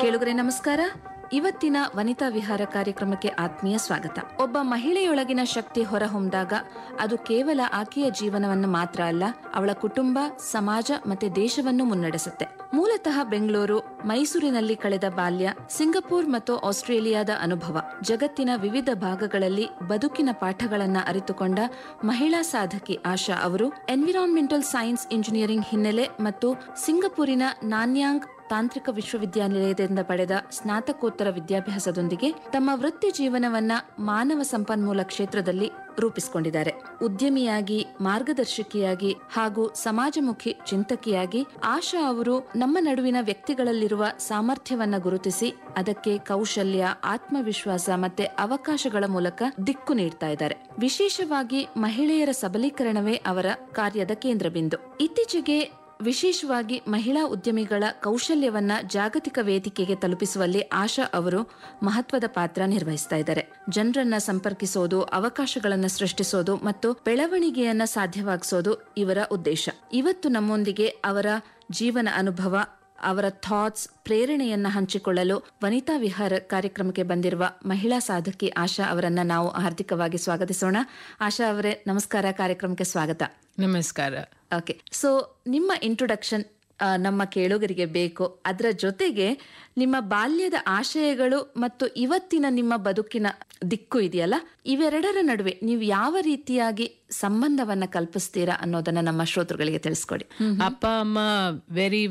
ಕೇಳುಗರೆ ನಮಸ್ಕಾರ ಇವತ್ತಿನ ವನಿತಾ ವಿಹಾರ ಕಾರ್ಯಕ್ರಮಕ್ಕೆ ಆತ್ಮೀಯ ಸ್ವಾಗತ ಒಬ್ಬ ಮಹಿಳೆಯೊಳಗಿನ ಶಕ್ತಿ ಹೊರಹೊಮ್ಮಿದಾಗ ಅದು ಕೇವಲ ಆಕೆಯ ಜೀವನವನ್ನು ಮಾತ್ರ ಅಲ್ಲ ಅವಳ ಕುಟುಂಬ ಸಮಾಜ ಮತ್ತೆ ದೇಶವನ್ನು ಮುನ್ನಡೆಸುತ್ತೆ ಮೂಲತಃ ಬೆಂಗಳೂರು ಮೈಸೂರಿನಲ್ಲಿ ಕಳೆದ ಬಾಲ್ಯ ಸಿಂಗಪೂರ್ ಮತ್ತು ಆಸ್ಟ್ರೇಲಿಯಾದ ಅನುಭವ ಜಗತ್ತಿನ ವಿವಿಧ ಭಾಗಗಳಲ್ಲಿ ಬದುಕಿನ ಪಾಠಗಳನ್ನ ಅರಿತುಕೊಂಡ ಮಹಿಳಾ ಸಾಧಕಿ ಆಶಾ ಅವರು ಎನ್ವಿರಾನ್ಮೆಂಟಲ್ ಸೈನ್ಸ್ ಇಂಜಿನಿಯರಿಂಗ್ ಹಿನ್ನೆಲೆ ಮತ್ತು ಸಿಂಗಪೂರಿನ ನಾನ್ಯಾಂಗ್ ತಾಂತ್ರಿಕ ವಿಶ್ವವಿದ್ಯಾನಿಲಯದಿಂದ ಪಡೆದ ಸ್ನಾತಕೋತ್ತರ ವಿದ್ಯಾಭ್ಯಾಸದೊಂದಿಗೆ ತಮ್ಮ ವೃತ್ತಿ ಜೀವನವನ್ನ ಮಾನವ ಸಂಪನ್ಮೂಲ ಕ್ಷೇತ್ರದಲ್ಲಿ ರೂಪಿಸಿಕೊಂಡಿದ್ದಾರೆ ಉದ್ಯಮಿಯಾಗಿ ಮಾರ್ಗದರ್ಶಕಿಯಾಗಿ ಹಾಗೂ ಸಮಾಜಮುಖಿ ಚಿಂತಕಿಯಾಗಿ ಆಶಾ ಅವರು ನಮ್ಮ ನಡುವಿನ ವ್ಯಕ್ತಿಗಳಲ್ಲಿರುವ ಸಾಮರ್ಥ್ಯವನ್ನ ಗುರುತಿಸಿ ಅದಕ್ಕೆ ಕೌಶಲ್ಯ ಆತ್ಮವಿಶ್ವಾಸ ಮತ್ತೆ ಅವಕಾಶಗಳ ಮೂಲಕ ದಿಕ್ಕು ನೀಡ್ತಾ ಇದ್ದಾರೆ ವಿಶೇಷವಾಗಿ ಮಹಿಳೆಯರ ಸಬಲೀಕರಣವೇ ಅವರ ಕಾರ್ಯದ ಕೇಂದ್ರ ಬಿಂದು ಇತ್ತೀಚೆಗೆ ವಿಶೇಷವಾಗಿ ಮಹಿಳಾ ಉದ್ಯಮಿಗಳ ಕೌಶಲ್ಯವನ್ನ ಜಾಗತಿಕ ವೇದಿಕೆಗೆ ತಲುಪಿಸುವಲ್ಲಿ ಆಶಾ ಅವರು ಮಹತ್ವದ ಪಾತ್ರ ನಿರ್ವಹಿಸ್ತಾ ಇದ್ದಾರೆ ಜನರನ್ನ ಸಂಪರ್ಕಿಸೋದು ಅವಕಾಶಗಳನ್ನ ಸೃಷ್ಟಿಸೋದು ಮತ್ತು ಬೆಳವಣಿಗೆಯನ್ನ ಸಾಧ್ಯವಾಗಿಸೋದು ಇವರ ಉದ್ದೇಶ ಇವತ್ತು ನಮ್ಮೊಂದಿಗೆ ಅವರ ಜೀವನ ಅನುಭವ ಅವರ ಥಾಟ್ಸ್ ಪ್ರೇರಣೆಯನ್ನ ಹಂಚಿಕೊಳ್ಳಲು ವನಿತಾ ವಿಹಾರ ಕಾರ್ಯಕ್ರಮಕ್ಕೆ ಬಂದಿರುವ ಮಹಿಳಾ ಸಾಧಕಿ ಆಶಾ ಅವರನ್ನ ನಾವು ಹಾರ್ದಿಕವಾಗಿ ಸ್ವಾಗತಿಸೋಣ ಆಶಾ ಅವರೇ ನಮಸ್ಕಾರ ಕಾರ್ಯಕ್ರಮಕ್ಕೆ ಸ್ವಾಗತ ನಮಸ್ಕಾರ ಓಕೆ ಸೊ ನಿಮ್ಮ ಇಂಟ್ರೊಡಕ್ಷನ್ ನಮ್ಮ ಕೇಳುಗರಿಗೆ ಬೇಕು ಅದರ ಜೊತೆಗೆ ನಿಮ್ಮ ಬಾಲ್ಯದ ಆಶಯಗಳು ಮತ್ತು ಇವತ್ತಿನ ನಿಮ್ಮ ಬದುಕಿನ ದಿಕ್ಕು ಇದೆಯಲ್ಲ ಇವೆರಡರ ನಡುವೆ ನೀವು ಯಾವ ರೀತಿಯಾಗಿ ಸಂಬಂಧವನ್ನ ಕಲ್ಪಿಸ್ತೀರಾ ಅನ್ನೋದನ್ನ ನಮ್ಮ ಶ್ರೋತೃಗಳಿಗೆ ತಿಳಿಸ್ಕೊಡಿ ಅಪ್ಪ ಅಮ್ಮ ವೆರಿ